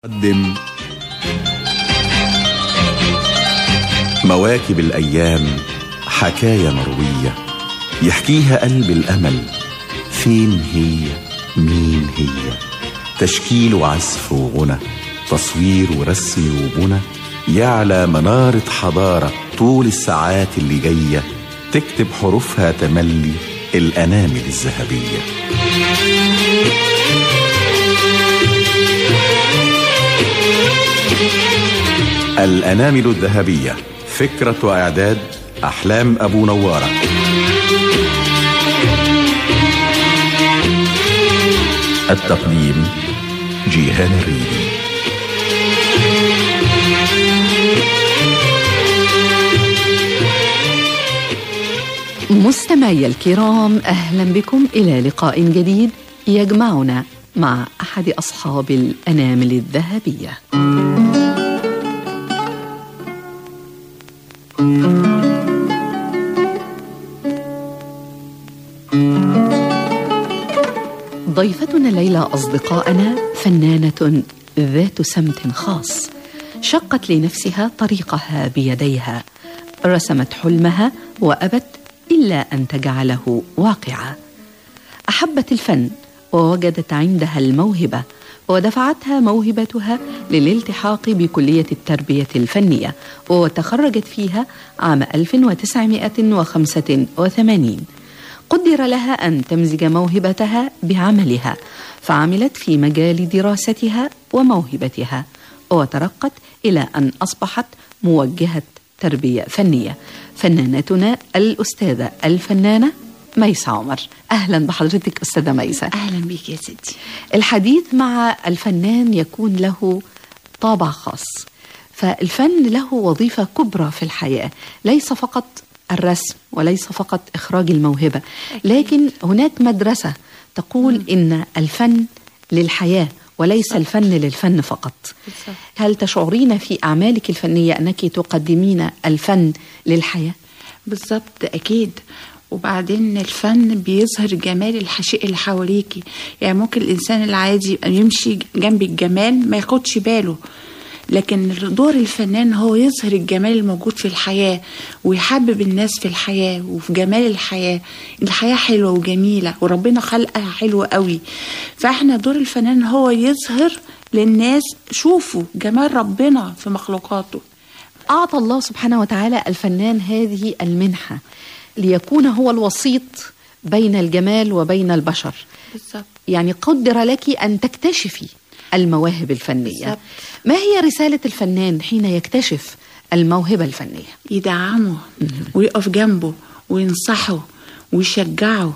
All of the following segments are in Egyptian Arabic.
قدم مواكب الأيام حكاية مروية يحكيها قلب الأمل فين هي مين هي تشكيل وعزف وغنى تصوير ورسم وبنى يعلى منارة حضارة طول الساعات اللي جاية تكتب حروفها تملي الأنامل الذهبية الأنامل الذهبية فكرة وإعداد أحلام أبو نوارة التقديم جيهان الريدي مستمعي الكرام اهلا بكم الى لقاء جديد يجمعنا مع احد اصحاب الانامل الذهبيه ضيفتنا الليله اصدقائنا فنانه ذات سمت خاص شقت لنفسها طريقها بيديها رسمت حلمها وابت الا ان تجعله واقعا احبت الفن ووجدت عندها الموهبه ودفعتها موهبتها للالتحاق بكليه التربيه الفنيه وتخرجت فيها عام 1985 قدر لها ان تمزج موهبتها بعملها فعملت في مجال دراستها وموهبتها وترقت الى ان اصبحت موجهه تربيه فنيه فنانتنا الاستاذه الفنانه ميسة عمر أهلا بحضرتك أستاذة ميسة اهلا بيك يا ستي الحديث مع الفنان يكون له طابع خاص فالفن له وظيفة كبرى في الحياة ليس فقط الرسم وليس فقط إخراج الموهبة لكن هناك مدرسة تقول إن الفن للحياة وليس الفن للفن فقط بالظبط. هل تشعرين في أعمالك الفنية أنك تقدمين الفن للحياة؟ بالظبط اكيد وبعدين الفن بيظهر جمال الحشيء اللي حواليكي يعني ممكن الانسان العادي يبقى يمشي جنب الجمال ما ياخدش باله لكن دور الفنان هو يظهر الجمال الموجود في الحياة ويحبب الناس في الحياة وفي جمال الحياة الحياة حلوة وجميلة وربنا خلقها حلوة قوي فاحنا دور الفنان هو يظهر للناس شوفوا جمال ربنا في مخلوقاته أعطى الله سبحانه وتعالى الفنان هذه المنحة ليكون هو الوسيط بين الجمال وبين البشر بالظبط يعني قدر لك أن تكتشفي المواهب الفنية بالظبط. ما هي رسالة الفنان حين يكتشف الموهبة الفنية يدعمه ويقف جنبه وينصحه ويشجعه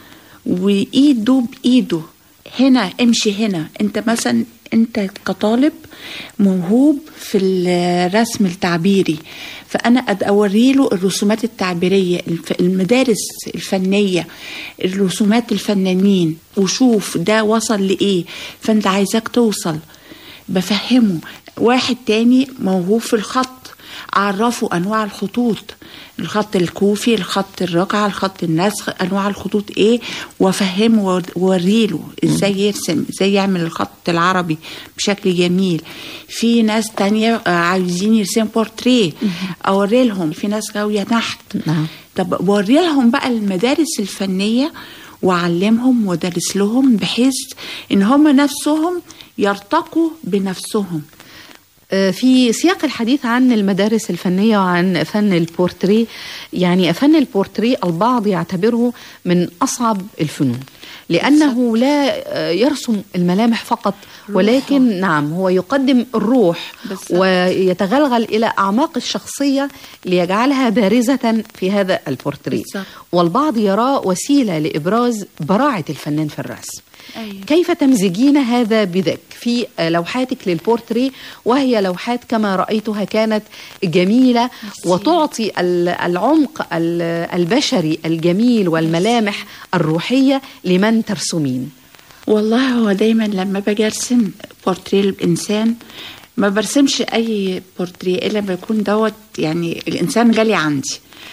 وإيده بإيده هنا امشي هنا انت مثلا انت كطالب موهوب في الرسم التعبيري فانا أد- اوري له الرسومات التعبيريه الف- المدارس الفنيه الرسومات الفنانين وشوف ده وصل لايه فانت عايزاك توصل بفهمه واحد تاني موهوب في الخط عرفوا انواع الخطوط الخط الكوفي الخط الرقعه الخط النسخ انواع الخطوط ايه وافهمه ووريله ازاي يرسم ازاي يعمل الخط العربي بشكل جميل في ناس تانية آه، عايزين يرسموا بورتريه اوري لهم في ناس غاويه نحت نعم. طب بوري لهم بقى المدارس الفنيه واعلمهم وادرس لهم بحيث ان هم نفسهم يرتقوا بنفسهم آه، في سياق الحديث عن المدارس الفنية وعن فن البورتري يعني فن البورتري البعض يعتبره من أصعب الفنون لأنه لا آه، يرسم الملامح فقط ولكن نعم هو يقدم الروح بالظبط. ويتغلغل إلى أعماق الشخصية ليجعلها بارزة في هذا البورتري بالظبط. والبعض يراه وسيلة لإبراز براعة الفنان في الرسم أيوة. كيف تمزجين هذا بذاك في لوحاتك للبورتري وهي لوحات كما رأيتها كانت جميلة وتعطي ال- العمق ال- البشري الجميل والملامح الروحية لمن ترسمين والله هو دايما لما باجي ارسم بورتريه الانسان ما برسمش اي بورتريه الا لما يكون دوت يعني الانسان غالي عندي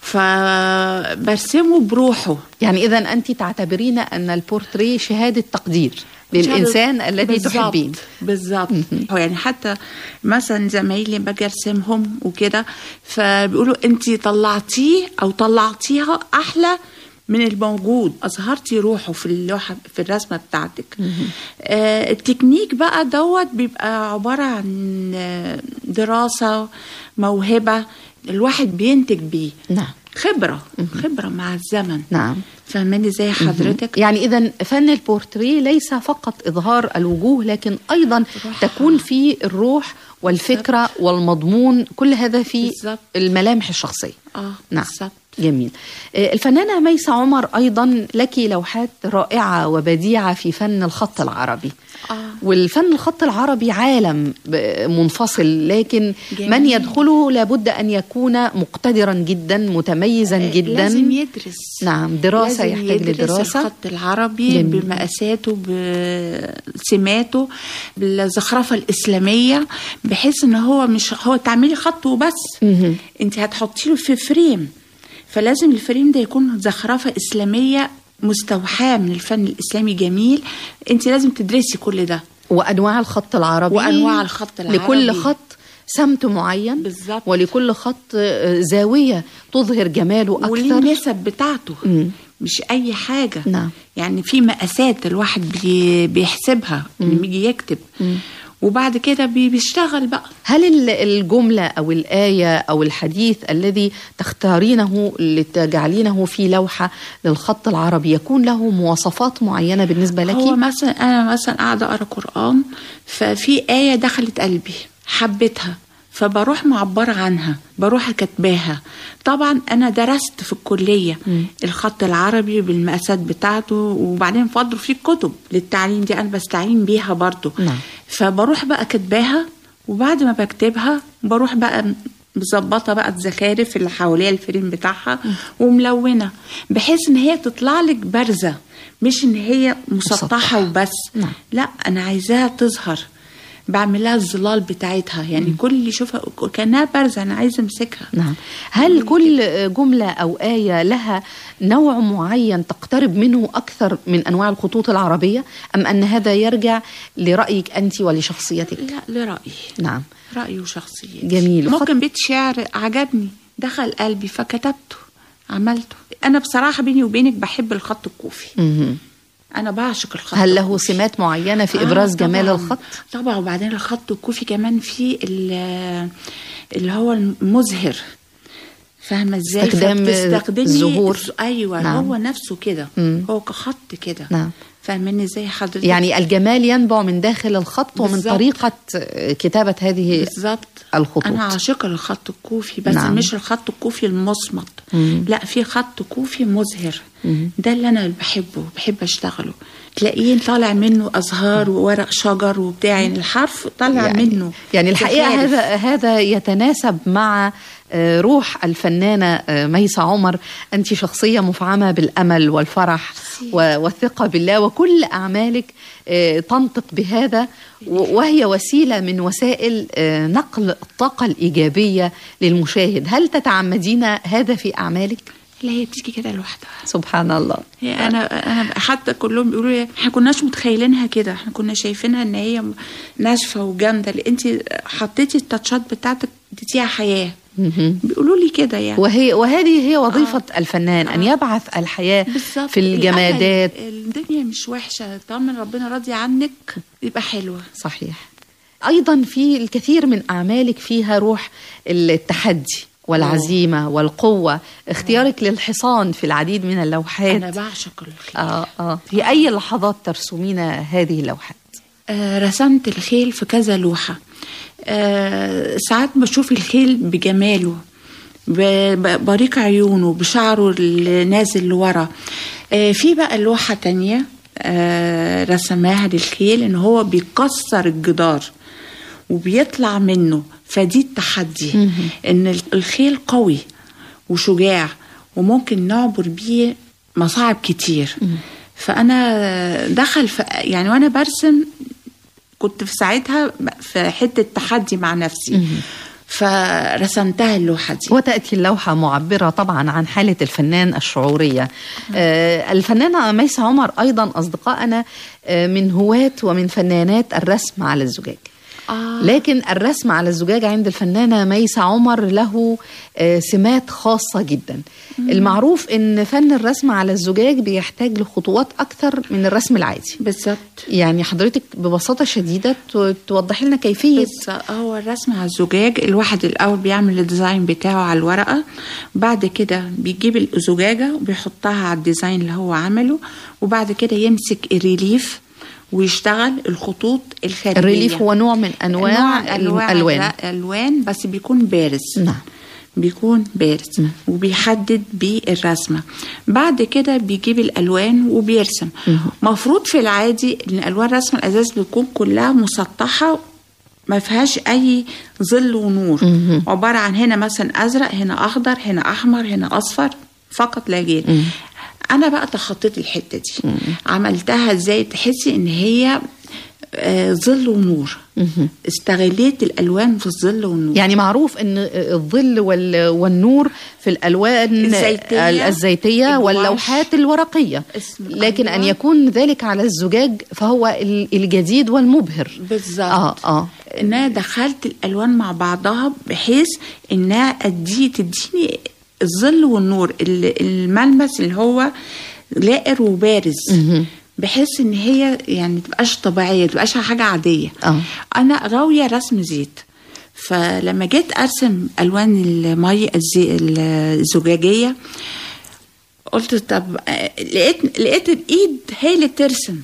فبرسمه بروحه يعني اذا انت تعتبرين ان البورتريه شهاده تقدير للانسان الذي بالظبط، تحبين بالظبط هو يعني حتى مثلا زمايلي باجي ارسمهم وكده فبيقولوا انت طلعتيه او طلعتيها احلى من الموجود اظهرتي روحه في اللوحه في الرسمه بتاعتك آه التكنيك بقى دوت بيبقى عباره عن آه، دراسه موهبه الواحد بينتج بيه نعم خبره خبره مع الزمن نعم فاهماني زي حضرتك يعني اذا فن البورتريه ليس فقط اظهار الوجوه لكن ايضا روحها. تكون في الروح والفكره والمضمون كل هذا في بالظبط. الملامح الشخصيه اه نعم بالظبط جميل آه، الفنانة ميسة عمر أيضا لك لوحات رائعة وبديعة في فن الخط العربي آه. والفن الخط العربي عالم ب- منفصل لكن جميل. من يدخله لابد أن يكون مقتدرا جدا متميزا جدا لازم يدرس نعم دراسة لازم يحتاج يدرس لدراسة الخط العربي جميل. بمقاساته بسماته بالزخرفة الإسلامية بحيث إن هو مش هو تعملي خط وبس مهم. أنت هتحطي له في فريم فلازم الفريم ده يكون زخرفة إسلامية مستوحاة من الفن الإسلامي جميل أنت لازم تدرسي كل ده وأنواع الخط العربي وأنواع الخط العربي. لكل خط سمت معين بالظبط. ولكل خط آه، زاوية تظهر جماله وليه أكثر النسب بتاعته مم. مش اي حاجه نعم. يعني في مقاسات الواحد بي بيحسبها لما يجي يكتب وبعد كده بي بيشتغل بقى هل ال- الجملة أو الآية أو الحديث الذي تختارينه لتجعلينه في لوحة للخط العربي يكون له مواصفات معينة بالنسبة لك؟ هو مثلا انا مثلا قاعده اقرا قران ففي ايه دخلت قلبي حبيتها فبروح معبرة عنها بروح كاتباها طبعا أنا درست في الكلية الخط العربي بالمقاسات بتاعته وبعدين فضلوا في كتب للتعليم دي أنا بستعين بيها برضو نعم. فبروح بقى كاتباها وبعد ما بكتبها بروح بقى مظبطه بقى الزخارف اللي حواليها الفريم بتاعها وملونه بحيث ان هي تطلع لك بارزه مش ان هي مسطحه وبس نعم. لا انا عايزاها تظهر بعمل لها الظلال بتاعتها يعني كل اللي يشوفها كانها بارزه انا عايزه امسكها نعم هل كل جملة أو آية لها نوع معين تقترب منه أكثر من أنواع الخطوط العربية أم أن هذا يرجع لرأيك أنت ولشخصيتك؟ لا لرايي نعم رايي وشخصيتي جميل. ممكن بيت شعر عجبني دخل قلبي فكتبته عملته انا بصراحه بيني وبينك بحب الخط الكوفي مهم. انا بعشق الخط هل له الكوفي. سمات معينة في آه، إبراز جمال طبعاً. الخط؟ طبعا وبعدين الخط الكوفي كمان فيه ال- اللي هو المزهر فاهمه ازاي استخدام فبتستخدمي الزهور. الز- ايوه نعم. نعم. هو نفسه كده مم. هو كخط كده نعم. فاهماني ازاي حضرتك يعني الجمال ينبع من داخل الخط ومن بالظبط. طريقة كتابة هذه بالظبط الخطوط. انا عاشقه للخط الكوفي بس نعم. نعم. مش الخط الكوفي المصمت مم. لا في خط كوفي مزهر ده اللي انا بحبه بحب اشتغله تلاقيه طالع منه ازهار وورق شجر وبتاع يعني الحرف طالع يعني منه يعني الحقيقة زخارف. هذا هذا يتناسب مع آه، روح الفنانة آه، ميسة عمر أنت شخصية مفعمة بالأمل والفرح و- والثقة بالله وكل أعمالك آه، تنطق بهذا و- وهي وسيلة من وسائل آه، نقل الطاقة الإيجابية للمشاهد هل تتعمدين هذا في أعمالك؟ لا هي بتيجي كده لوحدها سبحان الله هي انا انا حتى كلهم بيقولوا لي احنا كناش متخيلينها كده احنا كنا شايفينها ان هي ناشفه وجامده اللي انت حطيتي التاتشات بتاعتك اديتيها حياه مهم. بيقولوا لي كده يعني وهي وهذه هي وظيفة الفنان أن يبعث الحياة بالظبط في الجمادات الأمل، الدنيا مش وحشه طالما ربنا راضي عنك يبقى حلوه صحيح أيضا في الكثير من أعمالك فيها روح التحدي والعزيمة والقوة اختيارك للحصان في العديد من اللوحات انا بعشق الخيل آه آه. في أي لحظات ترسمين هذه اللوحات آه رسمت الخيل في كذا لوحة آه ساعات بشوف الخيل بجماله ب- ب- بريق عيونه بشعره اللي نازل لورا آه في بقى لوحة تانية آه رسماها للخيل ان هو بيكسر الجدار وبيطلع منه فدي التحدي ان الخيل قوي وشجاع وممكن نعبر بيه مصاعب كتير فانا دخل في يعني وانا برسم كنت في ساعتها في حته تحدي مع نفسي فرسمتها اللوحة دي وتأتي اللوحة معبرة طبعا عن حالة الفنان الشعورية آه الفنانة ميسة عمر أيضا أصدقائنا آه من هواة ومن فنانات الرسم على الزجاج آه. لكن الرسم على الزجاج عند الفنانة ميسة عمر له آه، سمات خاصة جدا المعروف ان فن الرسم على الزجاج بيحتاج لخطوات اكثر من الرسم العادي بالظبط يعني حضرتك ببساطة شديدة تو- توضحي لنا كيفية بس هو الرسم على الزجاج الواحد الاول بيعمل الديزاين بتاعه على الورقه بعد كده بيجيب الزجاجه وبيحطها على الديزاين اللي هو عمله وبعد كده يمسك الريليف ويشتغل الخطوط الخارجيه الريليف هو نوع من انواع, أنواع الالوان لا، الوان بس بيكون بارز نعم. بيكون بارز وبيحدد بيه الرسمه بعد كده بيجيب الالوان وبيرسم مفروض في العادي ان الوان رسم الازاز بتكون كلها مسطحه ما فيهاش اي ظل ونور عباره عن هنا مثلا ازرق هنا اخضر هنا احمر هنا اصفر فقط لا غير انا بقى تخطيت الحته دي عملتها ازاي تحسي ان هي آه، ظل ونور استغليت الالوان في الظل والنور يعني معروف ان الظل وال- والنور في الالوان الزيتية، ال- الزيتيه الجواش. واللوحات الورقيه اسم لكن ان أيوة. يكون ذلك على الزجاج فهو ال- الجديد والمبهر بالظبط اه اه ان انا دخلت الالوان مع بعضها بحيث انها ادي تديني الظل والنور ال- الملمس اللي هو لائر وبارز بحيث ان هي يعني تبقاش طبيعيه تبقاش حاجه عاديه آه. انا غاويه رسم زيت فلما جيت ارسم الوان المي الزي- الزجاجيه قلت طب آه، لقيت لقيت الايد هي اللي بترسم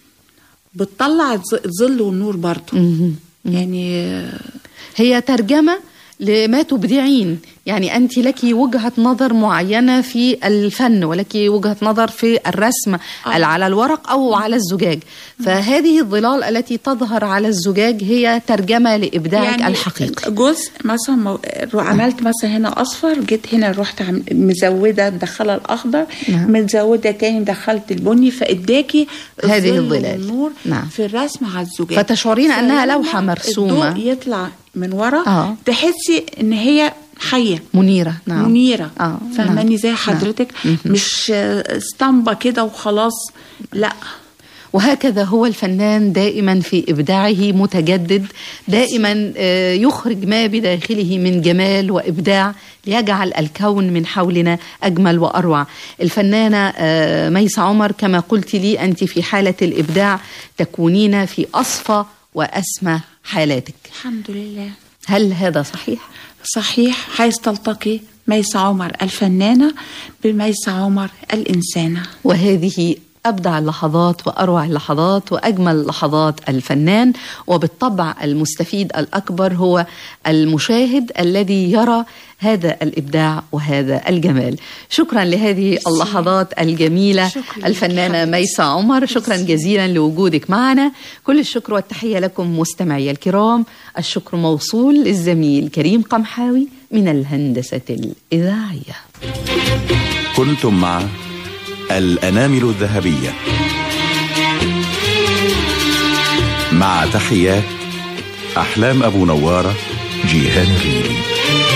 بتطلع الظ- الظل والنور برضه يعني آه، هي ترجمه لما تبدعين يعني انت لك وجهه نظر معينه في الفن ولك وجهه نظر في الرسم آه. على الورق او على الزجاج فهذه الظلال التي تظهر على الزجاج هي ترجمه لابداعك الحقيقي جزء مثلا مو- عملت مثلا هنا اصفر جيت هنا رحت عم- مزوده مدخله الاخضر نعم. مزوده تاني دخلت البني فاداكي هذه الظل الظلال. والنور نعم. في الرسم على الزجاج فتشعرين أنها فلما لوحة مرسومة. الضوء يطلع من ورا آه. تحسي ان هي حيه منيره نعم منيره آه، فاهماني نعم. زي حضرتك نعم. مش آه، اسطمبه كده وخلاص لا وهكذا هو الفنان دائما في ابداعه متجدد دائما آه، يخرج ما بداخله من جمال وابداع ليجعل الكون من حولنا اجمل واروع الفنانه آه، ميسة عمر كما قلت لي انت في حاله الابداع تكونين في اصفى واسمى حالاتك الحمد لله هل هذا صحيح صحيح حيث تلتقي ميسة عمر الفنانة بميسة عمر الإنسانة وهذه أبدع اللحظات وأروع اللحظات وأجمل لحظات الفنان وبالطبع المستفيد الأكبر هو المشاهد الذي يرى هذا الإبداع وهذا الجمال شكرا لهذه اللحظات الجميلة شكرا الفنانة حبيبتي. ميسة عمر شكرا جزيلا لوجودك معنا كل الشكر والتحية لكم مستمعي الكرام الشكر موصول للزميل كريم قمحاوي من الهندسة الإذاعية كنتم مع الأنامل الذهبية مع تحيات أحلام أبو نوارة جيهان الريلي